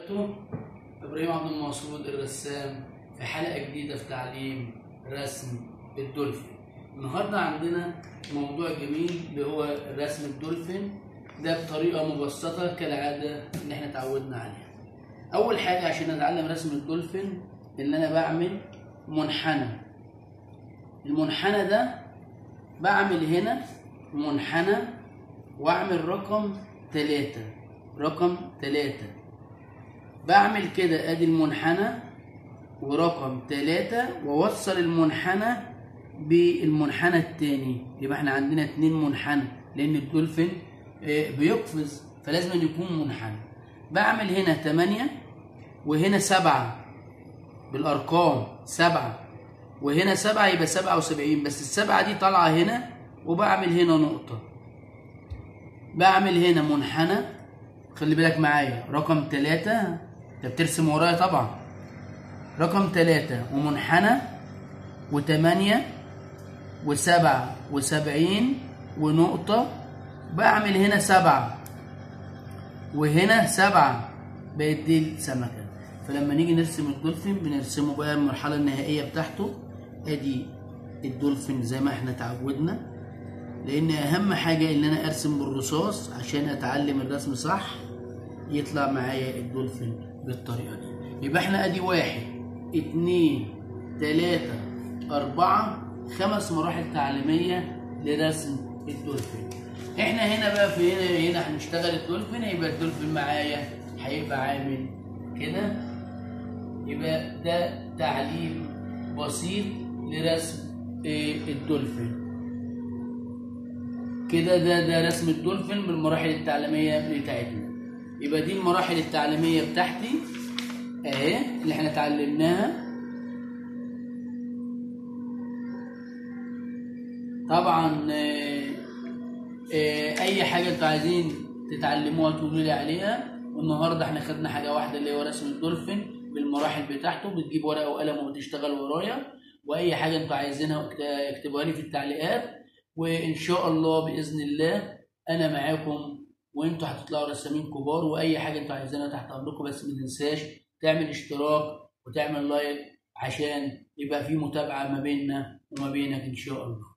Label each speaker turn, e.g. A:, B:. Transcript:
A: وبركاته ابراهيم عبد المقصود الرسام في حلقه جديده في تعليم رسم الدولفين النهارده عندنا موضوع جميل اللي هو رسم الدولفين ده بطريقه مبسطه كالعاده اللي احنا اتعودنا عليها اول حاجه عشان اتعلم رسم الدولفين ان انا بعمل منحنى المنحنى ده بعمل هنا منحنى واعمل رقم ثلاثة رقم ثلاثة بعمل كده ادي المنحنى ورقم ثلاثة واوصل المنحنى بالمنحنى التاني يبقى احنا عندنا اتنين منحنى لان الدولفين آه، بيقفز فلازم أن يكون منحنى بعمل هنا تمانية وهنا سبعة بالارقام سبعة وهنا سبعة يبقى سبعة وسبعين بس السبعة دي طالعة هنا وبعمل هنا نقطة بعمل هنا منحنى خلي بالك معايا رقم ثلاثة انت بترسم ورايا طبعا رقم ثلاثة ومنحنى وثمانية وسبعة وسبعين ونقطة بعمل هنا سبعة وهنا سبعة بقت دي السمكة فلما نيجي نرسم الدولفين بنرسمه بقى المرحلة النهائية بتاعته ادي الدولفين زي ما احنا اتعودنا لان اهم حاجة ان انا ارسم بالرصاص عشان اتعلم الرسم صح يطلع معايا الدولفين بالطريقة دي يبقى احنا ادي واحد اتنين تلاتة اربعة خمس مراحل تعليمية لرسم الدولفين احنا هنا بقى في هنا هنا هنشتغل الدولفين هيبقى الدولفين معايا هيبقى عامل كده يبقى ده تعليم بسيط لرسم إيه، الدولفين كده ده ده رسم الدولفين بالمراحل التعليمية بتاعتنا يبقى دي المراحل التعليمية بتاعتي اهي اللي احنا اتعلمناها طبعا آه، آه، اي حاجة انتوا عايزين تتعلموها تقولوا لي عليها والنهارده احنا خدنا حاجة واحدة اللي هو رسم الدولفين بالمراحل بتاعته بتجيب ورقة وقلم وبتشتغل ورايا واي حاجة انتوا عايزينها اكت- اكتبوها لي في التعليقات وان شاء الله باذن الله انا معاكم وانتوا هتطلعوا رسامين كبار واي حاجه انتوا عايزينها تحت امركم بس ما تنساش تعمل اشتراك وتعمل لايك عشان يبقى في متابعه ما بيننا وما بينك ان شاء الله